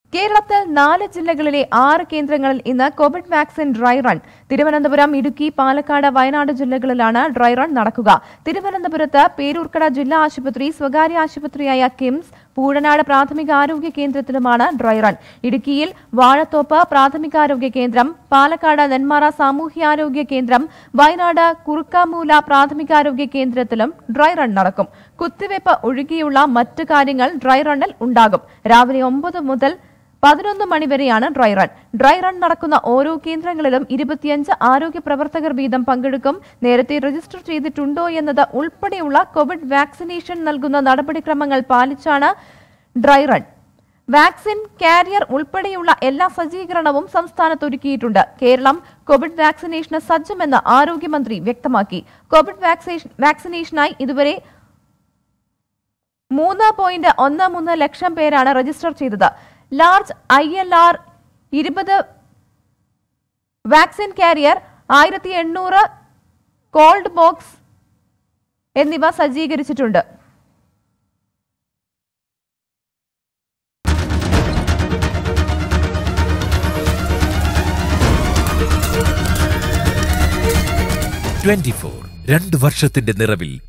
കേരളത്തിൽ നാല് ജില്ലകളിലെ ആറ് കേന്ദ്രങ്ങളിൽ ഇന്ന് covid vaccine dry run Thiruvananthapuram Idukki Palakkad Wayanad ജില്ലകളിലാണ് ഡ്രൈ റൺ നടക്കുക തിരുവനന്തപുരത്ത് പേരൂർക്കട ജില്ലാ ആശുപത്രി സ്വകാര്യ ആശുപത്രിയായ കിംസ് പൂഴനാട് പ്രാഥമികാരോഗ്യ കേന്ദ്രത്തിലുമാണ് ഡ്രൈ റൺ ഇടുക്കിയിൽ വാഴത്തോപ്പ് പ്രാഥമികാരോഗ്യ കേന്ദ്രം പാലക്കാട് നെന്മാറ സാമൂഹ്യാരോഗ്യ കേന്ദ്രം വയനാട് കുറുക്കാമൂല പ്രാഥമികാരോഗ്യ കേന്ദ്രത്തിലും ഡ്രൈ റൺ നടക്കും കുത്തിവയ്പ് ഒഴികെയുള്ള മറ്റു കാര്യങ്ങൾ ഡ്രൈ റണ്ണിൽ ഉണ്ടാകും രാവിലെ ഒമ്പത് മുതൽ പതിനൊന്ന് മണിവരെയാണ് ഡ്രൈ റൺ ഡ്രൈ റൺ നടക്കുന്ന ഓരോ കേന്ദ്രങ്ങളിലും ഇരുപത്തിയഞ്ച് ആരോഗ്യ പ്രവർത്തകർ വീതം പങ്കെടുക്കും നേരത്തെ രജിസ്റ്റർ ചെയ്തിട്ടുണ്ടോ എന്നത് ഉൾപ്പെടെയുള്ള കോവിഡ് വാക്സിനേഷൻ നൽകുന്ന നടപടിക്രമങ്ങൾ പാലിച്ചാണ് ഡ്രൈ റൺ വാക്സിൻ കാരിയർ ഉൾപ്പെടെയുള്ള എല്ലാ സജ്ജീകരണവും സംസ്ഥാനത്ത് ഒരുക്കിയിട്ടുണ്ട് കേരളം കോവിഡ് വാക്സിനേഷന് സജ്ജമെന്ന് ആരോഗ്യമന്ത്രി വ്യക്തമാക്കി കോവിഡ് വാക്സിനേഷൻ വാക്സിനേഷനായി ഇതുവരെ മൂന്ന് പോയിന്റ് ഒന്ന് മൂന്ന് ലക്ഷം പേരാണ് രജിസ്റ്റർ ചെയ്തത് ലാർജ് ഐ എൽ ആർ ഇരുപത് വാക്സിൻ കാരിയർ ആയിരത്തി എണ്ണൂറ് കോൾഡ് ബോക്സ് എന്നിവ സജ്ജീകരിച്ചിട്ടുണ്ട് ട്വന്റി ഫോർ രണ്ട് വർഷത്തിന്റെ നിറവിൽ